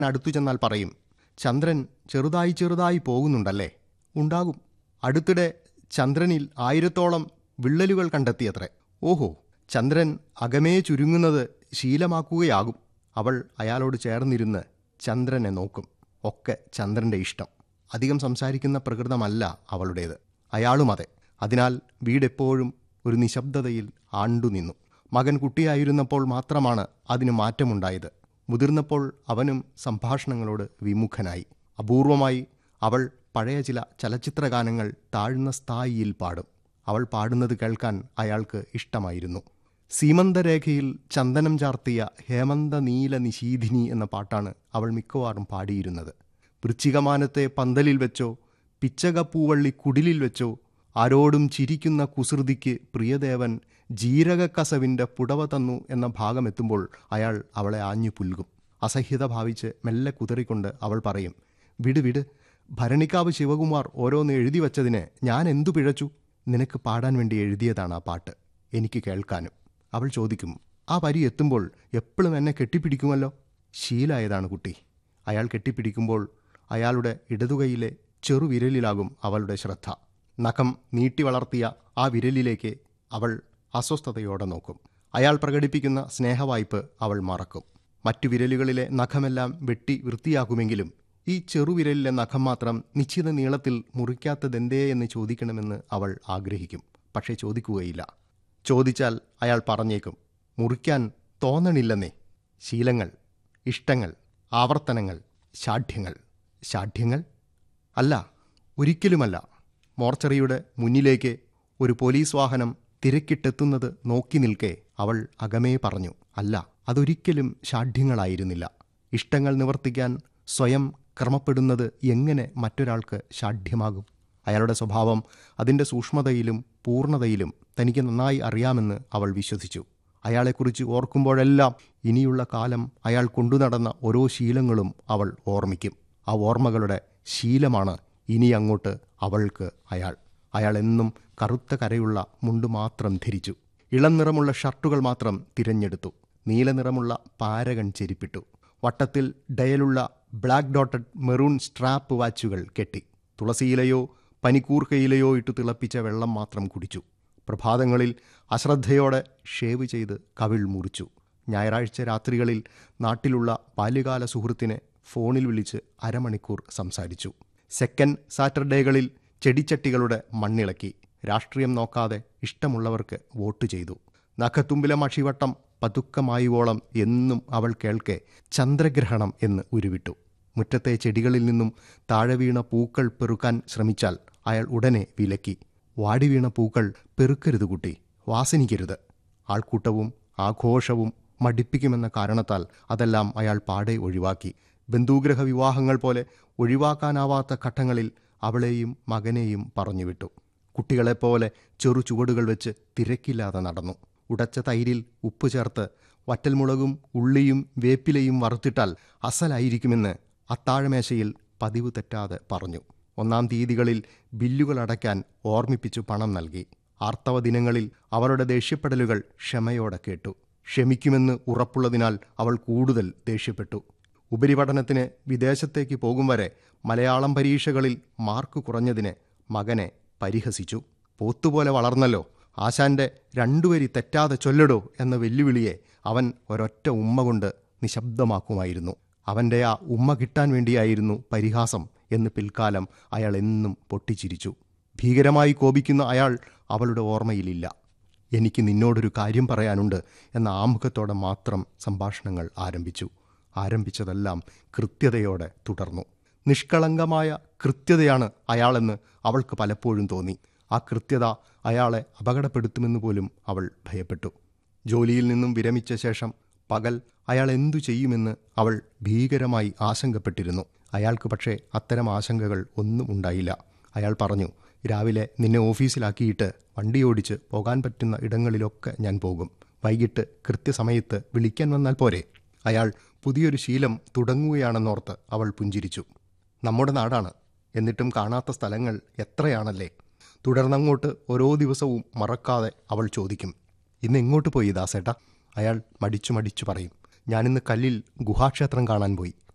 അടുത്തു ചെന്നാൽ പറയും ചന്ദ്രൻ ചെറുതായി ചെറുതായി പോകുന്നുണ്ടല്ലേ ഉണ്ടാകും അടുത്തിടെ ചന്ദ്രനിൽ ആയിരത്തോളം വിള്ളലുകൾ കണ്ടെത്തിയത്രേ ഓഹോ ചന്ദ്രൻ അകമേ ചുരുങ്ങുന്നത് ശീലമാക്കുകയാകും അവൾ അയാളോട് ചേർന്നിരുന്ന് ചന്ദ്രനെ നോക്കും ഒക്കെ ചന്ദ്രന്റെ ഇഷ്ടം അധികം സംസാരിക്കുന്ന പ്രകൃതമല്ല അവളുടേത് അയാളും അതെ അതിനാൽ വീടെപ്പോഴും ഒരു നിശബ്ദതയിൽ ആണ്ടുനിന്നു മകൻ കുട്ടിയായിരുന്നപ്പോൾ മാത്രമാണ് അതിന് മാറ്റമുണ്ടായത് മുതിർന്നപ്പോൾ അവനും സംഭാഷണങ്ങളോട് വിമുഖനായി അപൂർവമായി അവൾ പഴയ ചില ചലച്ചിത്ര ഗാനങ്ങൾ താഴ്ന്ന സ്ഥായിയിൽ പാടും അവൾ പാടുന്നത് കേൾക്കാൻ അയാൾക്ക് ഇഷ്ടമായിരുന്നു സീമന്തരേഖയിൽ ചന്ദനം ചാർത്തിയ ഹേമന്ത നീല നിശീധിനി എന്ന പാട്ടാണ് അവൾ മിക്കവാറും പാടിയിരുന്നത് വൃശ്ചികമാനത്തെ പന്തലിൽ വെച്ചോ പിച്ചകപ്പൂവള്ളി കുടിലിൽ വെച്ചോ ആരോടും ചിരിക്കുന്ന കുസൃതിക്ക് പ്രിയദേവൻ ജീരകക്കസവിൻ്റെ പുടവ തന്നു എന്ന ഭാഗമെത്തുമ്പോൾ അയാൾ അവളെ ആഞ്ഞു പുൽകും അസഹ്യത ഭാവിച്ച് മെല്ലെ കുതറിക്കൊണ്ട് അവൾ പറയും വിട് വിട് ഭരണിക്കാവ് ശിവകുമാർ ഓരോന്ന് എഴുതി വച്ചതിന് ഞാൻ എന്തു പിഴച്ചു നിനക്ക് പാടാൻ വേണ്ടി എഴുതിയതാണ് ആ പാട്ട് എനിക്ക് കേൾക്കാനും അവൾ ചോദിക്കും ആ വരി എത്തുമ്പോൾ എപ്പോഴും എന്നെ കെട്ടിപ്പിടിക്കുമല്ലോ ശീലായതാണ് കുട്ടി അയാൾ കെട്ടിപ്പിടിക്കുമ്പോൾ അയാളുടെ ഇടതുകൈയിലെ ചെറുവിരലിലാകും അവളുടെ ശ്രദ്ധ നഖം നീട്ടി വളർത്തിയ ആ വിരലിലേക്ക് അവൾ അസ്വസ്ഥതയോടെ നോക്കും അയാൾ പ്രകടിപ്പിക്കുന്ന സ്നേഹവായ്പ് അവൾ മറക്കും മറ്റു വിരലുകളിലെ നഖമെല്ലാം വെട്ടി വൃത്തിയാക്കുമെങ്കിലും ഈ ചെറുവിരലിലെ നഖം മാത്രം നിശ്ചിത നീളത്തിൽ മുറിക്കാത്തതെന്തേ എന്ന് ചോദിക്കണമെന്ന് അവൾ ആഗ്രഹിക്കും പക്ഷേ ചോദിക്കുകയില്ല ചോദിച്ചാൽ അയാൾ പറഞ്ഞേക്കും മുറിക്കാൻ തോന്നണില്ലെന്നേ ശീലങ്ങൾ ഇഷ്ടങ്ങൾ ആവർത്തനങ്ങൾ ശാഠ്യങ്ങൾ ശാഠ്യങ്ങൾ അല്ല ഒരിക്കലുമല്ല മോർച്ചറിയുടെ മുന്നിലേക്ക് ഒരു പോലീസ് വാഹനം തിരക്കിട്ടെത്തുന്നത് നോക്കി നിൽക്കെ അവൾ അകമേ പറഞ്ഞു അല്ല അതൊരിക്കലും ഷാഠ്യങ്ങളായിരുന്നില്ല ഇഷ്ടങ്ങൾ നിവർത്തിക്കാൻ സ്വയം ക്രമപ്പെടുന്നത് എങ്ങനെ മറ്റൊരാൾക്ക് ഷാഠ്യമാകും അയാളുടെ സ്വഭാവം അതിൻ്റെ സൂക്ഷ്മതയിലും പൂർണ്ണതയിലും തനിക്ക് നന്നായി അറിയാമെന്ന് അവൾ വിശ്വസിച്ചു അയാളെക്കുറിച്ച് ഓർക്കുമ്പോഴെല്ലാം ഇനിയുള്ള കാലം അയാൾ കൊണ്ടുനടന്ന ഓരോ ശീലങ്ങളും അവൾ ഓർമ്മിക്കും ആ ഓർമ്മകളുടെ ശീലമാണ് ഇനി അങ്ങോട്ട് അവൾക്ക് അയാൾ അയാൾ എന്നും കറുത്ത കരയുള്ള മുണ്ട് മാത്രം ധരിച്ചു ഇളം നിറമുള്ള ഷർട്ടുകൾ മാത്രം തിരഞ്ഞെടുത്തു നീലനിറമുള്ള പാരകൺ ചെരിപ്പിട്ടു വട്ടത്തിൽ ഡയലുള്ള ബ്ലാക്ക് ഡോട്ടഡ് മെറൂൺ സ്ട്രാപ്പ് വാച്ചുകൾ കെട്ടി തുളസിയിലയോ പനിക്കൂർക്കയിലയോ ഇട്ടു തിളപ്പിച്ച വെള്ളം മാത്രം കുടിച്ചു പ്രഭാതങ്ങളിൽ അശ്രദ്ധയോടെ ഷേവ് ചെയ്ത് കവിൾ മുറിച്ചു ഞായറാഴ്ച രാത്രികളിൽ നാട്ടിലുള്ള ബാല്യകാല സുഹൃത്തിനെ ഫോണിൽ വിളിച്ച് അരമണിക്കൂർ സംസാരിച്ചു സെക്കൻഡ് സാറ്റർഡേകളിൽ ചെടിച്ചട്ടികളുടെ മണ്ണിളക്കി രാഷ്ട്രീയം നോക്കാതെ ഇഷ്ടമുള്ളവർക്ക് വോട്ട് ചെയ്തു നഖത്തുമ്പിലെ മഷിവട്ടം പതുക്കമായുവോളം എന്നും അവൾ കേൾക്കെ ചന്ദ്രഗ്രഹണം എന്ന് ഉരുവിട്ടു മുറ്റത്തെ ചെടികളിൽ നിന്നും താഴെ വീണ പൂക്കൾ പെറുക്കാൻ ശ്രമിച്ചാൽ അയാൾ ഉടനെ വിലക്കി വാടി വീണ പൂക്കൾ പെറുക്കരുത് കുട്ടി വാസനിക്കരുത് ആൾക്കൂട്ടവും ആഘോഷവും മടിപ്പിക്കുമെന്ന കാരണത്താൽ അതെല്ലാം അയാൾ പാടെ ഒഴിവാക്കി ബന്ധുഗ്രഹ വിവാഹങ്ങൾ പോലെ ഒഴിവാക്കാനാവാത്ത ഘട്ടങ്ങളിൽ അവളെയും മകനെയും പറഞ്ഞുവിട്ടു കുട്ടികളെപ്പോലെ ചെറു ചുവടുകൾ വെച്ച് തിരക്കില്ലാതെ നടന്നു ഉടച്ച തൈരിൽ ഉപ്പ് ചേർത്ത് വറ്റൽമുളകും ഉള്ളിയും വേപ്പിലയും വറുത്തിട്ടാൽ അസലായിരിക്കുമെന്ന് അത്താഴമേശയിൽ പതിവ് തെറ്റാതെ പറഞ്ഞു ഒന്നാം തീയതികളിൽ ബില്ലുകൾ അടയ്ക്കാൻ ഓർമ്മിപ്പിച്ചു പണം നൽകി ആർത്തവ ദിനങ്ങളിൽ അവളുടെ ദേഷ്യപ്പെടലുകൾ ക്ഷമയോടെ കേട്ടു ക്ഷമിക്കുമെന്ന് ഉറപ്പുള്ളതിനാൽ അവൾ കൂടുതൽ ദേഷ്യപ്പെട്ടു ഉപരിപഠനത്തിന് വിദേശത്തേക്ക് പോകും വരെ മലയാളം പരീക്ഷകളിൽ മാർക്ക് കുറഞ്ഞതിന് മകനെ പരിഹസിച്ചു പോത്തുപോലെ വളർന്നല്ലോ ആശാന്റെ രണ്ടുവരി തെറ്റാതെ ചൊല്ലടോ എന്ന വെല്ലുവിളിയെ അവൻ ഒരൊറ്റ ഉമ്മ കൊണ്ട് നിശബ്ദമാക്കുമായിരുന്നു അവൻ്റെ ആ ഉമ്മ കിട്ടാൻ വേണ്ടിയായിരുന്നു പരിഹാസം എന്ന് പിൽക്കാലം അയാൾ എന്നും പൊട്ടിച്ചിരിച്ചു ഭീകരമായി കോപിക്കുന്ന അയാൾ അവളുടെ ഓർമ്മയിലില്ല എനിക്ക് നിന്നോടൊരു കാര്യം പറയാനുണ്ട് എന്ന ആമുഖത്തോടെ മാത്രം സംഭാഷണങ്ങൾ ആരംഭിച്ചു ആരംഭിച്ചതെല്ലാം കൃത്യതയോടെ തുടർന്നു നിഷ്കളങ്കമായ കൃത്യതയാണ് അയാളെന്ന് അവൾക്ക് പലപ്പോഴും തോന്നി ആ കൃത്യത അയാളെ അപകടപ്പെടുത്തുമെന്ന് പോലും അവൾ ഭയപ്പെട്ടു ജോലിയിൽ നിന്നും വിരമിച്ച ശേഷം പകൽ അയാൾ എന്തു ചെയ്യുമെന്ന് അവൾ ഭീകരമായി ആശങ്കപ്പെട്ടിരുന്നു അയാൾക്ക് പക്ഷേ അത്തരം ആശങ്കകൾ ഒന്നും ഉണ്ടായില്ല അയാൾ പറഞ്ഞു രാവിലെ നിന്നെ ഓഫീസിലാക്കിയിട്ട് വണ്ടി ഓടിച്ച് പോകാൻ പറ്റുന്ന ഇടങ്ങളിലൊക്കെ ഞാൻ പോകും വൈകിട്ട് കൃത്യസമയത്ത് വിളിക്കാൻ വന്നാൽ പോരെ അയാൾ പുതിയൊരു ശീലം തുടങ്ങുകയാണെന്നോർത്ത് അവൾ പുഞ്ചിരിച്ചു നമ്മുടെ നാടാണ് എന്നിട്ടും കാണാത്ത സ്ഥലങ്ങൾ എത്രയാണല്ലേ തുടർന്നങ്ങോട്ട് ഓരോ ദിവസവും മറക്കാതെ അവൾ ചോദിക്കും ഇന്ന് എങ്ങോട്ട് പോയി ദാസേട്ട അയാൾ മടിച്ചു മടിച്ചു പറയും ഞാനിന്ന് കല്ലിൽ ഗുഹാക്ഷേത്രം കാണാൻ പോയി